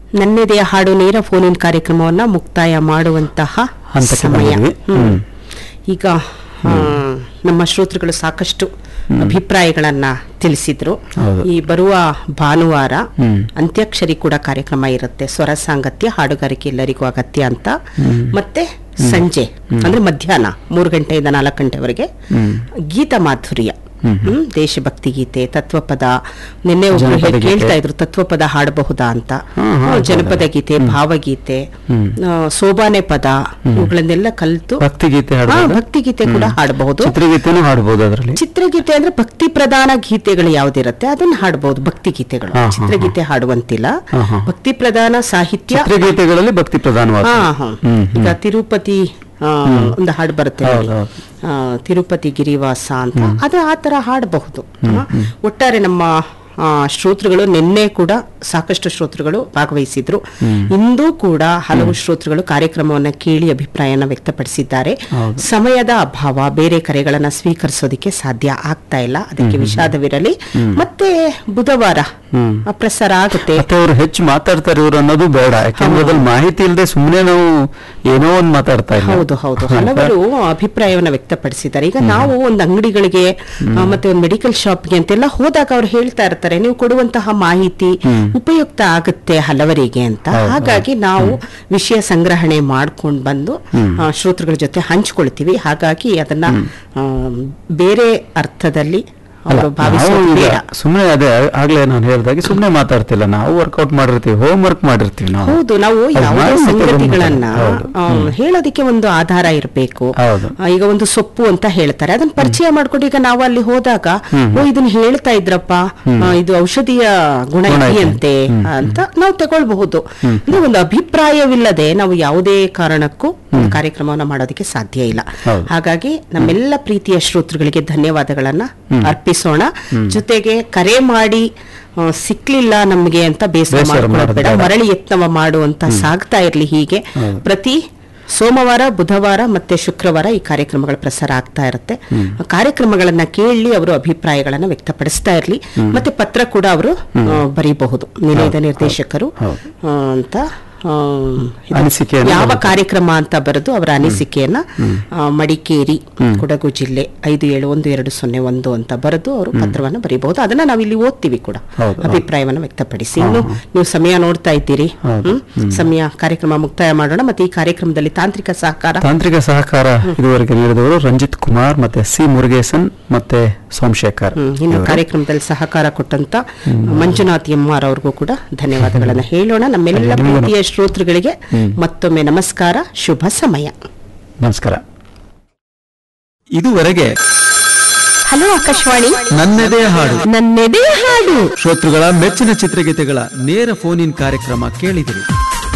ನನ್ನೆದೆಯ ಹಾಡು ನೇರ ಫೋನ್ ಇನ್ ಕಾರ್ಯಕ್ರಮವನ್ನ ಮುಕ್ತಾಯ ಮಾಡುವಂತಹ ಹಂತಕ್ಕೆ ಸಮಯ ಬಂದಿದ್ವಿ. ಹ್ಮ್. ಹ್ಮ್. ಈಗ ಆ, ನಮ್ಮ ಶ್ರೋತೃಗಳು ಸಾಕಷ್ಟು ಅಭಿಪ್ರಾಯಗಳನ್ನ ತಿಳಿಸಿದ್ರು ಹೌದು. ಈ ಬರುವ ಭಾನುವಾರ ಹ್ಮ್. ಅಂತ್ಯಾಕ್ಷರಿ ಕೂಡ ಕಾರ್ಯಕ್ರಮ ಇರುತ್ತೆ ಸ್ವರ ಸಾಂಗತ್ಯ ಹಾಡುಗಾರಿಕೆ ಎಲ್ಲರಿಗೂ ಅಗತ್ಯ ಅಂತ ಮತ್ತೆ ಸಂಜೆ ಅಂದ್ರೆ ಮಧ್ಯಾಹ್ನ ಮೂರು ಗಂಟೆಯಿಂದ ನಾಲ್ಕು ಗಂಟೆವರೆಗೆ ಹ್ಮ್. ಗೀತ ಮಾಧುರ್ಯ ಹ್ಮ್, ದೇಶಭಕ್ತಿ ಗೀತೆ ತತ್ವಪದ ನಿನ್ನೆ ಒಬ್ರು ಜನಪದ ಹೇ- ಗೀತೆ. ಕೇಳ್ತಾ ಇದ್ರು ತತ್ವಪದ ಹಾಡಬಹುದಾ ಅಂತ ಹಾ, ಹಾ, ಹ್ಮ್, ಜನಪದ ಗೀತೆ ಭಾವಗೀತೆ ಹ್ಮ್. ಆ, ಸೋಬಾನೆ ಪದ ಇವುಗಳನ್ನೆಲ್ಲ ಕಲಿತು ಭಕ್ತಿಗೀತೆ ಹಾ, ಹಾಡ್ಬೋದಾ? ಭಕ್ತಿಗೀತೆ ಕೂಡ ಹಾಡಬಹುದು ಚಿತ್ರಗೀತೆನೂ ಹಾಡ್ಬೋದು ಅದರಲ್ಲಿ ಚಿತ್ರಗೀತೆ ಅಂದ್ರೆ ಭಕ್ತಿ ಪ್ರಧಾನ ಗೀತೆಗಳು ಯಾವ್ದಿರತ್ತೆ ಅದನ್ನ ಹಾಡಬಹುದು ಭಕ್ತಿ ಗೀತೆಗಳು ಹಾ, ಹಾ, ಚಿತ್ರಗೀತೆ ಹಾಡುವಂತಿಲ್ಲ ಹಾ, ಹಾ. ಭಕ್ತಿ ಪ್ರಧಾನ ಸಾಹಿತ್ಯ ಚಿತ್ರಗೀತೆಗಳಲ್ಲಿ ಭಕ್ತಿ ಪ್ರಧಾನವಾದ ಹಾ ಹಾ ಹ್ಮ್, ಈಗ ತಿರುಪತಿ ಆ, ಒಂದು ಹಾಡು ಬರುತ್ತೆ ನೋಡಿ. ಹೌದು, ಹೌದು. ಆ, ತಿರುಪತಿ ಗಿರಿವಾಸ ಅಂತ ಅದು ಆ ತರ ಹಾಡಬಹುದು ಆ, ಒಟ್ಟಾರೆ ನಮ್ಮ ಆ, ಶ್ರೋತೃಗಳು ನಿನ್ನೆ ಕೂಡ ಸಾಕಷ್ಟು ಶ್ರೋತೃಗಳು ಭಾಗವಹಿಸಿದ್ರು ಇಂದೂ ಕೂಡ ಹಲವು ಶ್ರೋತೃಗಳು ಕಾರ್ಯಕ್ರಮವನ್ನ ಕೇಳಿ ಅಭಿಪ್ರಾಯನ ವ್ಯಕ್ತಪಡಿಸಿದ್ದಾರೆ ಹೌದು. ಸಮಯದ ಅಭಾವ ಬೇರೆ ಕರೆಗಳನ್ನ ಸ್ವೀಕರಿಸೋದಕ್ಕೆ ಸಾಧ್ಯ ಆಗ್ತಾ ಇಲ್ಲ ಅದಕ್ಕೆ ವಿಷಾದವಿರಲಿ ಮತ್ತೆ ಬುಧವಾರ ಹ್ಮ್. ಆ, ಪ್ರಸಾರ ಆಗುತ್ತೆ ಮತ್ತೆ ಅವರು ಹೆಚ್ಚು ಮಾತಾಡ್ತಾರೆ ಇವರು ಅನ್ನೋದು ಬೇಡ ಯಾಕಂದ್ರೆ ಅದ್ರಲ್ಲಿ ಮಾಹಿತಿ ಇಲ್ಲದೆ ಸುಮ್ಮನೆ ನಾವು ಏನೋ ಒಂದು ಮಾತಾಡ್ತಾ ಇಲ್ಲ ಹೌದು ಹೌದು ಹಲವರು ಅಭಿಪ್ರಾಯವನ್ನ ವ್ಯಕ್ತಪಡಿಸಿದ್ದಾರೆ ಈಗ ನಾವು ಒಂದು ಅಂಗಡಿಗಳಿಗೆ ಆ, ಮತ್ತೆ ಒಂದು ಮೆಡಿಕಲ್ ಶಾಪ್ಗೆ ಅಂತೆಲ್ಲ ಹೋದಾಗ ಅವ್ರು ಹೇಳ್ತಾ ಇರ್ತಾರೆ ನೀವು ಕೊಡುವಂತಹ ಮಾಹಿತಿ ಉಪಯುಕ್ತ ಆಗುತ್ತೆ ಹಲವರಿಗೆ ಅಂತ ಹೌದು, ಹಾಗಾಗಿ ನಾವು ವಿಷಯ ಸಂಗ್ರಹಣೆ ಮಾಡ್ಕೊಂಡು ಬಂದು ಆ, ಶ್ರೋತೃಗಳ ಜೊತೆ ಹಂಚ್ಕೊಳ್ತೀವಿ ಹಾಗಾಗಿ ಅದನ್ನ ಆ, ಬೇರೆ ಅರ್ಥದಲ್ಲಿ ಅವರು ಭಾವಿಸೋದು ಬೇಡ ಸುಮ್ಮನೆ ಅದೇ ಆಗ್ಲೇ ನಾನು ಹೇಳ್ದಾಗೆ ಸುಮ್ಮನೆ ಮಾತಾಡ್ತಿಲ್ಲ ನಾವು ವರ್ಕೌಟ್ ಮಾಡಿರ್ತೀವಿ ಹೋಮ್ ವರ್ಕ್ ಮಾಡಿರ್ತೀವಿ ನಾವು ಹೌದು ನಾವು ಅದು ಯಾವುದೇ ಮಾಡಿ ಮತ್ತೆ ಸಂಗತಿಗಳನ್ನ ಹೌದು. ಆ, ಹೇಳೋದಕ್ಕೆ ಒಂದು ಆಧಾರ ಇರಬೇಕು ಹೌದು. ಈಗ ಒಂದು ಸೊಪ್ಪು ಅಂತ ಹೇಳ್ತಾರೆ ಅದನ್ನ ಪರಿಚಯ ಮಾಡ್ಕೊಂಡು ಈಗ ನಾವು ಅಲ್ಲಿ ಹೋದಾಗ ಓ ಇದನ್ನ ಹೇಳ್ತಾ ಇದ್ರಪ್ಪ ಆ, ಇದು ಔಷಧಿಯ ಗುಣ ಗುಣ ಇದೆ. ಇದೆಯಂತೆ ಅಂತ ನಾವು ತಗೊಳ್ಬಹುದು ಅಂದ್ರೆ ಒಂದು ಅಭಿಪ್ರಾಯವಿಲ್ಲದೆ ನಾವು ಯಾವುದೇ ಕಾರಣಕ್ಕೂ ಒಂದು ಕಾರ್ಯಕ್ರಮವನ್ನ ಮಾಡೋದಕ್ಕೆ ಸಾಧ್ಯ ಇಲ್ಲ ಹೌದು. ಹಾಗಾಗಿ ನಮ್ಮೆಲ್ಲ ಪ್ರೀತಿಯ ಶ್ರೋತೃಗಳಿಗೆ ಧನ್ಯವಾದಗಳನ್ನ ಅರ್ಪಿಸೋಣ ಜೊತೆಗೆ ಕರೆ ಮಾಡಿ ಆ, ಸಿಕ್ಲಿಲ್ಲ ನಮ್ಗೆ ಅಂತ ಬೇಸರ ಬೇಸರ ಮಾಡ್ಕೊಳ್ಳೋದು ಮಾಡೋದು ಬೇಡ ಬೇಡ. ಮರಳಿ ಯತ್ನವ ಮಾಡುವಂತ ಸಾಗ್ತಾ ಇರ್ಲಿ ಹೀಗೆ ಹೌದು. ಪ್ರತಿ ಸೋಮವಾರ ಬುಧವಾರ ಮತ್ತೆ ಶುಕ್ರವಾರ ಈ ಕಾರ್ಯಕ್ರಮಗಳ ಪ್ರಸಾರ ಆಗ್ತಾ ಇರುತ್ತೆ ಆ ಕಾರ್ಯಕ್ರಮಗಳನ್ನ ಕೇಳಿ ಅವರು ಅಭಿಪ್ರಾಯಗಳನ್ನ ವ್ಯಕ್ತಪಡಿಸ್ತಾ ಇರ್ಲಿ ಮತ್ತೆ ಪತ್ರ ಕೂಡ ಅವರು ಆ, ಬರೀಬಹುದು ನಿಲಯದ ನಿರ್ದೇಶಕರು ಹೌದು. ಆ, ಅಂತ ಆ, ಇದು ಅನಿಸಿಕೆಯನ್ನ ಯಾವ ಬರೀತಾರೆ. ಕಾರ್ಯಕ್ರಮ ಅಂತ ಬರೆದು ಅವರ ಅನಿಸಿಕೆಯನ್ನ ಆ, ಮಡಿಕೇರಿ ಕೊಡಗು ಜಿಲ್ಲೆ ಐದು ಏಳು ಒಂದು ಎರಡು ಸೊನ್ನೆ ಒಂದು ಅಂತ ಬರೆದು ಅವರು ಪತ್ರವನ್ನ ಬರೀಬಹುದು ಅದನ್ನ ನಾವು ಇಲ್ಲಿ ಓದ್ತೀವಿ ಕೂಡ ಹೌದು, ಹೌದು. ಅಭಿಪ್ರಾಯವನ್ನ ವ್ಯಕ್ತಪಡಿಸಿ ಇನ್ನು ನೀವು ಸಮಯ ನೋಡ್ತಾ ಇದ್ದೀರಿ ಹೌದು. ಹ್ಮ್? ಸಮಯ ಕಾರ್ಯಕ್ರಮ ಮುಕ್ತಾಯ ಮಾಡೋಣ ಮತ್ತೆ ಈ ಕಾರ್ಯಕ್ರಮದಲ್ಲಿ ತಾಂತ್ರಿಕ ಸಹಕಾರ ತಾಂತ್ರಿಕ ಸಹಕಾರ ಇದುವರೆಗೆ ನೀಡಿದವರು ರಂಜಿತ್ ಕುಮಾರ್ ಮತ್ತೆ ಸಿ ಮುರುಗೇಸನ್ ಮತ್ತೆ ಸೋಮಶೇಖರ್ ಹ್ಮ್, ಇನ್ನು ಇವರು. ಕಾರ್ಯಕ್ರಮದಲ್ಲಿ ಸಹಕಾರ ಕೊಟ್ಟಂತ ಮಂಜುನಾಥ್ ಎಂ.ಆರ್ ಅವ್ರಿಗೂ ಕೂಡ ಧನ್ಯವಾದಗಳನ್ನ ಹೇಳೋಣ ನಮ್ಮೆಲ್ಲ ನಿಮಗೂ ಪ್ರೀತಿಯ ಶ್ರೋತೃಗಳಿಗೆ ಮತ್ತೊಮ್ಮೆ ನಮಸ್ಕಾರ ಶುಭ ಸಮಯ ನಮಸ್ಕಾರ ಇದುವರೆಗೆ ಹಲೋ ಆಕಾಶವಾಣಿ ನನ್ನದೇ ಹಾಡು ನನ್ನೆದೆ ಹಾಡು ಶ್ರೋತೃಗಳ ಮೆಚ್ಚಿನ ಚಿತ್ರಗೀತೆಗಳ ನೇರ ಫೋನ್ ಇನ್ ಕಾರ್ಯಕ್ರಮ ಕೇಳಿದಿರಿ